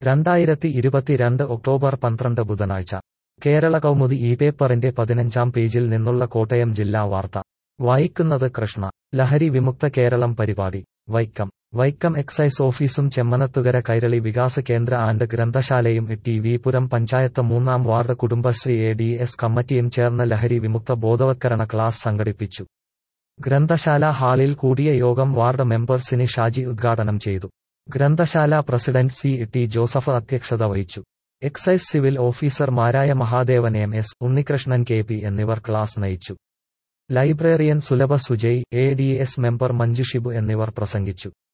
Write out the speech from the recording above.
രണ്ടായിരത്തി ഇരുപത്തിരണ്ട് ഒക്ടോബർ പന്ത്രണ്ട് ബുധനാഴ്ച കേരള കൗമുദി ഈ പേപ്പറിന്റെ പതിനഞ്ചാം പേജിൽ നിന്നുള്ള കോട്ടയം ജില്ലാ വാർത്ത വായിക്കുന്നത് കൃഷ്ണ ലഹരി വിമുക്ത കേരളം പരിപാടി വൈക്കം വൈക്കം എക്സൈസ് ഓഫീസും ചെമ്മനത്തുകര കൈരളി വികാസ് കേന്ദ്ര ആൻഡ് ഗ്രന്ഥശാലയും ടി വി പുരം പഞ്ചായത്ത് മൂന്നാം ward Kudumbashree A D S കമ്മിറ്റിയും ചേർന്ന് ലഹരി വിമുക്ത ബോധവത്കരണ ക്ലാസ് സംഘടിപ്പിച്ചു ഗ്രന്ഥശാല ഹാളിൽ കൂടിയ യോഗം വാർഡ് മെമ്പർ സിനി ഷാജി ഉദ്ഘാടനം ചെയ്തു ഗ്രന്ഥശാല പ്രസിഡന്റ് സി ടി ജോസഫ് അധ്യക്ഷത വഹിച്ചു എക്സൈസ് സിവിൽ ഓഫീസർമാരായ Mahadevan M S Unnikrishnan K P എന്നിവർ ക്ലാസ് നയിച്ചു librarian Sulabha Sujay A D S member Manju Shibu എന്നിവർ പ്രസംഗിച്ചു